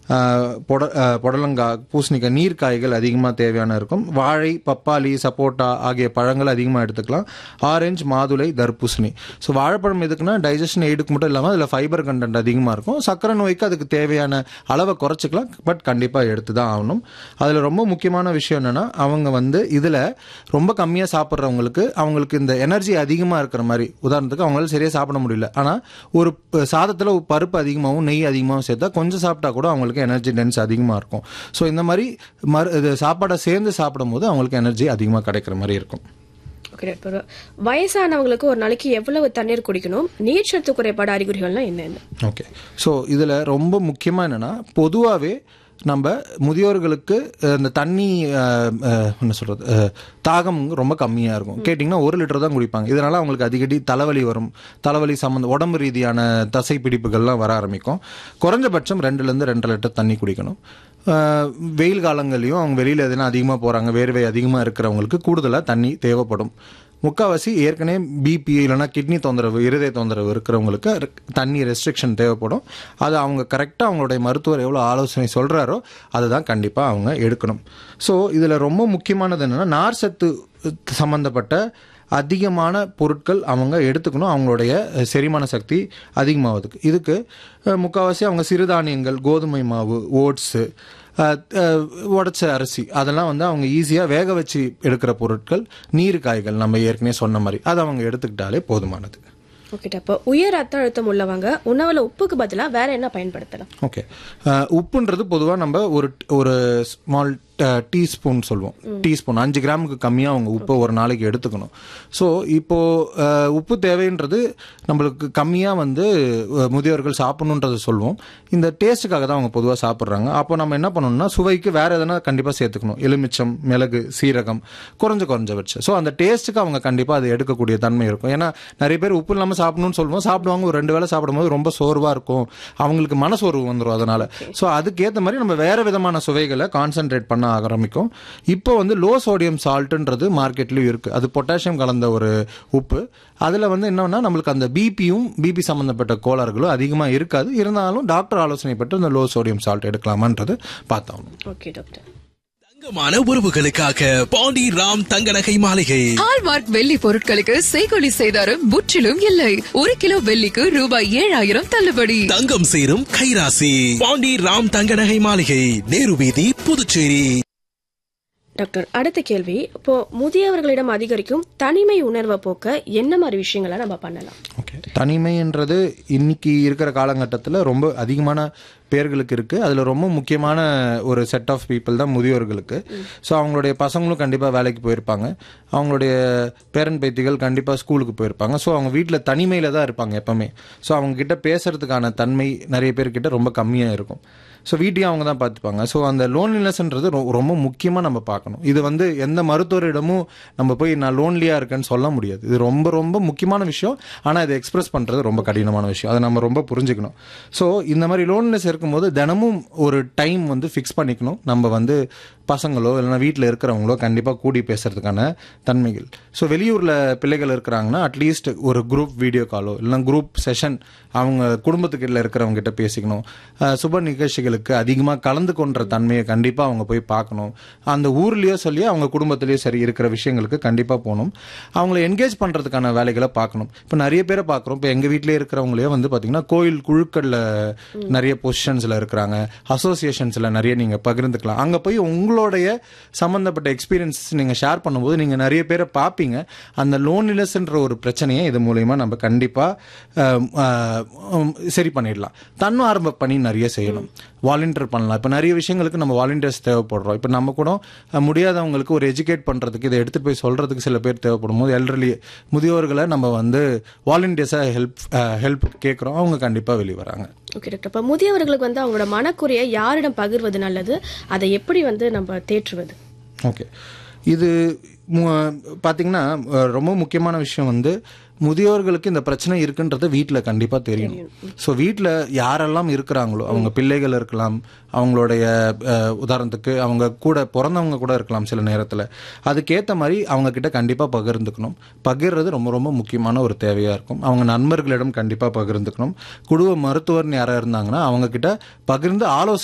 ஆஹ், புட ஆஹ், புடலங்காய் பூசணிக்காய் நீர்க்காய்கள் அதிகமாக தேவையான இருக்கும் வாழை பப்பாளி சப்போட்டா ஆகிய பழங்கள் அதிகமாக எடுத்துக்கலாம் ஆரஞ்சு மாதுளை தர்பூசணி ஸோ வாழைப்பழம் எதுக்குன்னா டைஜஷன் எய்டுக்கு மட்டும் இல்லாமல் அதில் ஃபைபர் கண்டென்ட் அதிகமாக இருக்கும் சக்கரை நோய்க்கு அதுக்கு தேவையான அளவை குறைச்சிக்கலாம் பட் கண்டிப்பாக எடுத்து தான் ஆகணும் அதில் ரொம்ப முக்கியமான விஷயம் என்னென்னா அவங்க வந்து இதில் ரொம்ப கம்மியாக சாப்பிட்றவங்களுக்கு அவங்களுக்கு இந்த எனர்ஜி அதிகமாக இருக்கிற மாதிரி உதாரணத்துக்கு அவங்களால சரியாக சாப்பிட முடியல ஆனால் ஒரு ப- சாதத்தில் பருப்பு அதிகமாகவும் நெய் அதிகமாகவும் சேர்த்தா கொஞ்சம் சாப்பிட்டா கூட அவங்களுக்கு எனர்ஜி டென்ஸ் அதிகமாக இருக்கும் ஸோ இந்த மாதிரி மறு இது சாப்பாடை சேர்ந்து சாப்பிடும்போது அவங்களுக்கு எனர்ஜி அதிகமாக கிடைக்கிற மாதிரி இருக்கும் ஓகே டாக்டர் வயசானவங்களுக்கு ஒரு நாளைக்கு எவ்வளவு தண்ணீர் குடிக்கணும் நீர்ச்சத்து குறைபாடு அறிகுறிகள்லாம் என்னென்ன ஓகே ஸோ இதில் ரொம்ப முக்கியமாக என்னென்னா பொதுவாகவே நம்ம முதியோர்களுக்கு அஹ், இந்த தண்ணி அஹ், அஹ், என்ன சொல்கிறது தாகம் ரொம்ப கம்மியாக இருக்கும் கேட்டிங்கன்னா ஒரு லிட்டர் தான் குடிப்பாங்க இதனால் அவங்களுக்கு அடிக்கடி தலைவலி வரும் தலைவலி சம்மந்த உடம்பு ரீதியான தசை பிடிப்புகள்லாம் வர ஆரம்பிக்கும் குறைஞ்சபட்சம் ரெண்டுலேருந்து ரெண்டரை லிட்டர் தண்ணி குடிக்கணும் அஹ், வெயில் காலங்கள்லையும் அவங்க வெளியில் எதுனா அதிகமாக போகிறாங்க வேர்வை அதிகமாக இருக்கிறவங்களுக்கு கூடுதலாக தண்ணி தேவைப்படும் முக்கால்வாசி ஏற்கனவே பிபி இல்லைன்னா கிட்னி தொந்தரவு இருதய தொந்தரவு இருக்கிறவங்களுக்கு ர- தண்ணி ரெஸ்ட்ரிக்ஷன் தேவைப்படும் அது அவங்க கரெக்டாக அவங்களுடைய மருத்துவர் எவ்வளோ ஆலோசனை சொல்கிறாரோ அதை தான் கண்டிப்பாக அவங்க எடுக்கணும் ஸோ இதில் ரொம்ப முக்கியமானது என்னென்னா நார் சத்து சம்மந்தப்பட்ட அதிகமான பொருட்கள் அவங்க எடுத்துக்கணும் அவங்களுடைய அஹ், செரிமான சக்தி அதிகமாவதுக்கு இதுக்கு அஹ், முக்கால்வாசி அவங்க சிறுதானியங்கள் கோதுமை மாவு ஓட்ஸு உடச்ச அரிசி அதெல்லாம் வந்து அவங்க ஈஸியாக வேக வச்சு எடுக்கிற பொருட்கள் நீர் காய்கள் நம்ம ஏற்கனவே சொன்ன மாதிரி அதை அவங்க எடுத்துக்கிட்டாலே போதுமானது ஓகே அப்போ உயர் ரத்த அழுத்தம் உள்ளவங்க உணவுல உப்புக்கு பதிலா வேற என்ன பயன்படுத்தலாம் ஓகே உப்புன்றது பொதுவாக நம்ம ஒரு ஒரு ஸ்மால் டீஸ்பூன் சொல்லுவோம் டீஸ்பூன் அஞ்சு கிராமுக்கு கம்மியாக அவங்க உப்பை ஒரு நாளைக்கு எடுத்துக்கணும் ஸோ இப்போ அஹ், உப்பு தேவைன்றது நம்மளுக்கு கம்மியாக வந்து அஹ், முதியோர்கள் சாப்பிடணுன்றதை சொல்லுவோம் இந்த டேஸ்ட்டுக்காக தான் அவங்க பொதுவாக சாப்பிட்றாங்க அப்போ நம்ம என்ன பண்ணணும்னா சுவைக்கு வேற எதனா கண்டிப்பாக சேர்த்துக்கணும் எலுமிச்சம் மிளகு சீரகம் குறைஞ்ச குறைஞ்ச வச்சு ஸோ அந்த டேஸ்ட்டுக்கு அவங்க கண்டிப்பாக அது எடுக்கக்கூடிய தன்மை இருக்கும் ஏன்னா நிறைய பேர் உப்பு இல்லாமல் சாப்பிடணும்னு சொல்லுவோம் சாப்பிடுவாங்க ஒரு ரெண்டு வேளை சாப்பிடும்போது ரொம்ப சோர்வாக இருக்கும் அவங்களுக்கு மனசோர்வு வந்துடும் அதனால ஸோ அதுக்கேற்ற மாதிரி நம்ம வேற விதமான சுவைகளை கான்சென்ட்ரேட் பண்ண ஆரம்பிக்கும் இப்போ வந்து லோ சோடியம் சால்ட்டுன்றது மார்க்கெட்லயும் இருக்கு அது பொட்டாசியம் கலந்த ஒரு உப்பு அதில் வந்து என்னன்னா நம்மளுக்கு அந்த பிபியும் பிபி சம்மந்தப்பட்ட கோளாறுகளும் அதிகமாக இருக்காது இருந்தாலும் டாக்டர் ஆலோசனை பெற்று இந்த லோ சோடியம் சால்ட் எடுக்கலாமான்றது பார்த்தோம் ஓகே டாக்டர் தங்கமான உறவுகளுக்காக பாண்டி ராம் தங்க நகை மாளிகை ஹால்மார்க் வெள்ளி பொருட்களுக்கு செய்கொலி செய்தாரும் முற்றிலும் இல்லை ஒரு கிலோ வெள்ளிக்கு ரூபாய் ஏழாயிரம் தள்ளுபடி தங்கம் சேரும் கைராசி பாண்டி ராம் தங்க நகை மாளிகை நேரு வீதி புதுச்சேரி டாக்டர் அடுத்த கேள்வி இப்போ முதியவர்களிடம் அதிகரிக்கும் தனிமை உணர்வை போக்க என்ன மாதிரி விஷயங்களை நம்ம பண்ணலாம் ஓகே தனிமைன்றது இன்னைக்கு இருக்கிற காலகட்டத்தில் ரொம்ப அதிகமான பேர்களுக்கு இருக்கு அதில் ரொம்ப முக்கியமான ஒரு செட் ஆஃப் பீப்புள் தான் முதியோர்களுக்கு ஸோ அவங்களுடைய பசங்களும் கண்டிப்பாக வேலைக்கு போயிருப்பாங்க அவங்களுடைய பேரன் பேத்திகள் கண்டிப்பாக ஸ்கூலுக்கு போயிருப்பாங்க ஸோ அவங்க வீட்டில் தனிமையில் தான் இருப்பாங்க எப்பவுமே ஸோ அவங்க கிட்ட பேசுறதுக்கான தன்மை நிறைய பேர்கிட்ட ரொம்ப கம்மியாக இருக்கும் ஸோ வீட்டையும் அவங்க தான் பார்த்துப்பாங்க ஸோ அந்த லோன்லினஸ்ன்றது ரொ- ரொம்ப முக்கியமாக நம்ம பார்க்கணும் இது வந்து எந்த மருத்துவரிடமும் நம்ம போய் நான் லோன்லியாக இருக்கேன்னு சொல்ல முடியாது இது ரொம்ப ரொம்ப முக்கியமான விஷயம் ஆனால் இதை எக்ஸ்பிரஸ் பண்ணுறது ரொம்ப கடினமான விஷயம் அதை நம்ம ரொம்ப புரிஞ்சுக்கணும் ஸோ இந்த மாதிரி லோன்லினஸ் இருக்கும்போது தினமும் ஒரு டைம் வந்து ஃபிக்ஸ் பண்ணிக்கணும் நம்ம வந்து பசங்களோ இல்லைன்னா வீட்டில் இருக்கிறவங்களோ கண்டிப்பாக கூடி பேசுறதுக்கான தன்மைகள் ஸோ வெளியூரில் பிள்ளைகள் இருக்கிறாங்கன்னா அட்லீஸ்ட் ஒரு குரூப் வீடியோ காலோ இல்லைன்னா குரூப் செஷன் அவங்க குடும்பத்துக்கிட்ட இருக்கிறவங்க கிட்ட பேசிக்கணும் அஹ் சுப நிகழ்ச்சிகளுக்கு அதிகமாக கலந்து கொன்ற தன்மையை கண்டிப்பாக அவங்க போய் பார்க்கணும் அந்த ஊர்லேயோ சொல்லி அவங்க குடும்பத்திலேயோ சரி இருக்கிற விஷயங்களுக்கு கண்டிப்பாக போகணும் அவங்கள என்கேஜ் பண்ணுறதுக்கான வேலைகளை பார்க்கணும் இப்போ நிறைய பேரை பார்க்குறோம் இப்போ எங்கள் வீட்டிலே இருக்கிறவங்களே வந்து பார்த்தீங்கன்னா கோயில் குழுக்களில் நிறைய பொசிஷன்ஸில் இருக்கிறாங்க அசோசியேஷன்ஸில் நிறைய நீங்கள் பகிர்ந்துக்கலாம் அங்கே போய் உங்களுடைய சம்மந்தப்பட்ட எக்ஸ்பீரியன்ஸ் நீங்கள் ஷேர் பண்ணும்போது நீங்கள் நிறைய பேரை பார்ப்பீங்க அந்த லோன்லினஸ்ன்ற ஒரு பிரச்சனையை இது மூலயமா நம்ம கண்டிப்பாக சரி பண்ணிடலாம் தன்னார்வ பணி நிறைய செய்யணும் வாலண்டியர் பண்ணலாம் இப்போ நிறைய விஷயங்களுக்கு நம்ம வாலண்டியர்ஸ் தேவைப்படுறோம் இப்போ நம்ம கூட அஹ், முடியாதவங்களுக்கு ஒரு எஜுகேட் பண்ணுறதுக்கு இதை எடுத்துகிட்டு போய் சொல்கிறதுக்கு சில பேர் தேவைப்படும் போது எல்டர்லி முதியோர்களை நம்ம வந்து வாலண்டியர்ஸாக ஹெல்ப் ஹெல்ப் கேட்குறோம் அவங்க கண்டிப்பாக வெளியே வராங்க ஓகே டாக்டர் இப்போ முதியவர்களுக்கு வந்து அவங்களோட மனக்குறையை யாரிடம் பகிர்வது நல்லது அதை எப்படி வந்து நம்ம தேற்றுவது ஓகே இது மு- பாத்தீங்கன்னா அஹ், ரொம்ப முக்கியமான விஷயம் வந்து முதியோர்களுக்கு இந்த பிரச்சனை இருக்குன்றது வீட்டில் கண்டிப்பாக தெரியணும் ஸோ வீட்டில் யாரெல்லாம் இருக்கிறாங்களோ அவங்க பிள்ளைகள் இருக்கலாம் அவங்களுடைய அஹ், உதாரணத்துக்கு அவங்க கூட பிறந்தவங்க கூட இருக்கலாம் சில நேரத்தில் அதுக்கேற்ற மாதிரி அவங்க கிட்ட கண்டிப்பாக பகிர்ந்துக்கணும் பகிர்றது ரொம்ப ரொம்ப முக்கியமான ஒரு தேவையாக இருக்கும் அவங்க நண்பர்களிடம் கண்டிப்பாக பகிர்ந்துக்கணும் குடும்ப மருத்துவர்னு யாராக இருந்தாங்கன்னா அவங்க கிட்ட பகிர்ந்து ஆலோசனை